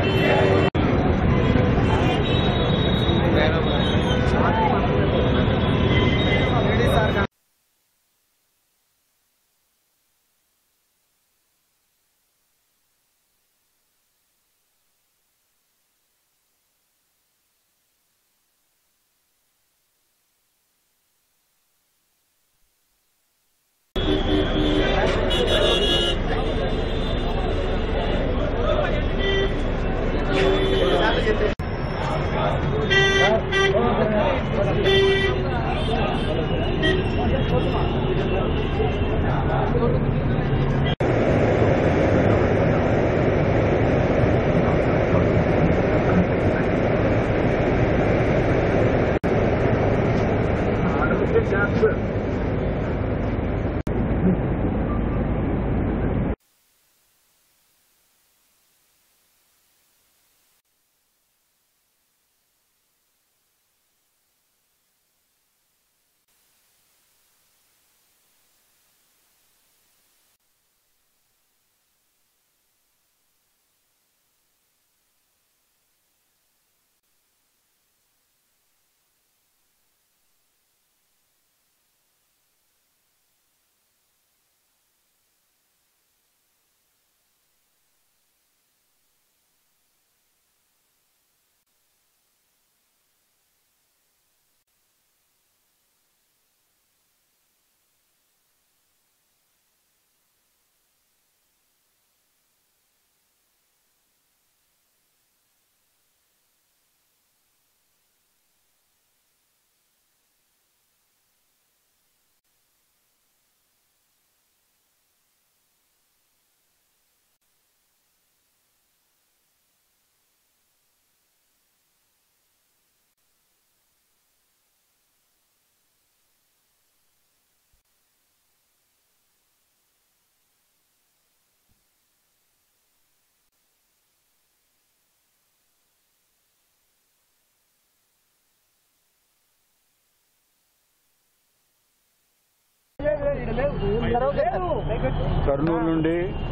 కర్నూలు నుండి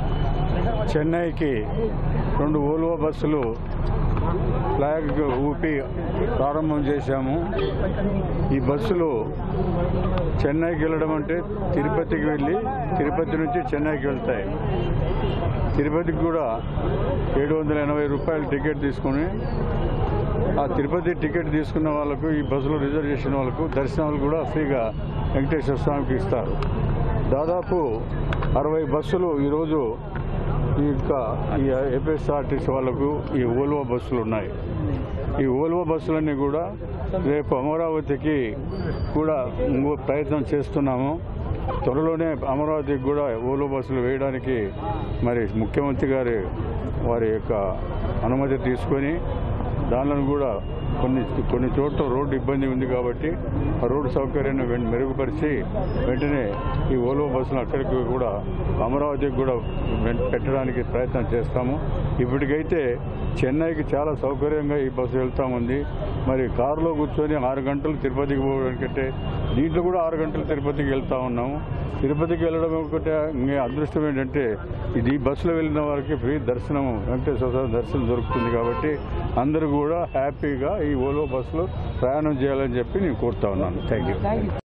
చెన్నైకి రెండు ఓల్వో బస్సులు ఫ్లాగ్ ఊపి ప్రారంభం చేశాము ఈ బస్సులు చెన్నైకి వెళ్ళడం అంటే తిరుపతికి వెళ్ళి తిరుపతి నుంచి చెన్నైకి వెళ్తాయి తిరుపతికి కూడా ఏడు వందల ఎనభై రూపాయల టికెట్ తీసుకుని ఆ తిరుపతి టికెట్ తీసుకున్న వాళ్ళకు ఈ బస్సులో రిజర్వ్ చేసిన వాళ్ళకు దర్శనాలు కూడా ఫ్రీగా వెంకటేశ్వర స్వామికి ఇస్తారు దాదాపు అరవై బస్సులు ఈరోజు ఈ యొక్క ఈ ఏపీఎస్ఆర్టీసీ వాళ్ళకు ఈ ఓల్వో బస్సులు ఉన్నాయి ఈ ఓల్వో బస్సులన్నీ కూడా రేపు అమరావతికి కూడా ఇంకో ప్రయత్నం చేస్తున్నాము త్వరలోనే అమరావతికి కూడా ఓల్వో బస్సులు వేయడానికి మరి ముఖ్యమంత్రి గారి వారి యొక్క అనుమతి తీసుకొని దానిలో కూడా కొన్ని కొన్ని చోట్ల రోడ్డు ఇబ్బంది ఉంది కాబట్టి ఆ రోడ్డు సౌకర్యాన్ని వెం- మెరుగుపరిచి వెంటనే ఈ ఓలో బస్సులు అక్కడికి కూడా అమరావతికి కూడా వెం- పెట్టడానికి ప్రయత్నం చేస్తాము ఇప్పటికైతే చెన్నైకి చాలా సౌకర్యంగా ఈ బస్సు వెళ్తా ఉంది మరి కారులో కూర్చొని ఆరు గంటలు తిరుపతికి పోవడానికంటే దీంట్లో కూడా ఆరు గంటలు తిరుపతికి వెళ్తా ఉన్నాము తిరుపతికి వెళ్ళడం ఒకటే ఇంకా అదృష్టం ఏంటంటే ఇది ఈ బస్సులో వెళ్ళిన వారికి ఫ్రీ దర్శనం వెంకటేశ్వర స్వామి దర్శనం దొరుకుతుంది కాబట్టి అందరూ కూడా హ్యాపీగా ఈ ఓలో బస్సులో ప్రయాణం చేయాలని చెప్పి నేను కోరుతా ఉన్నాను థ్యాంక్ యూ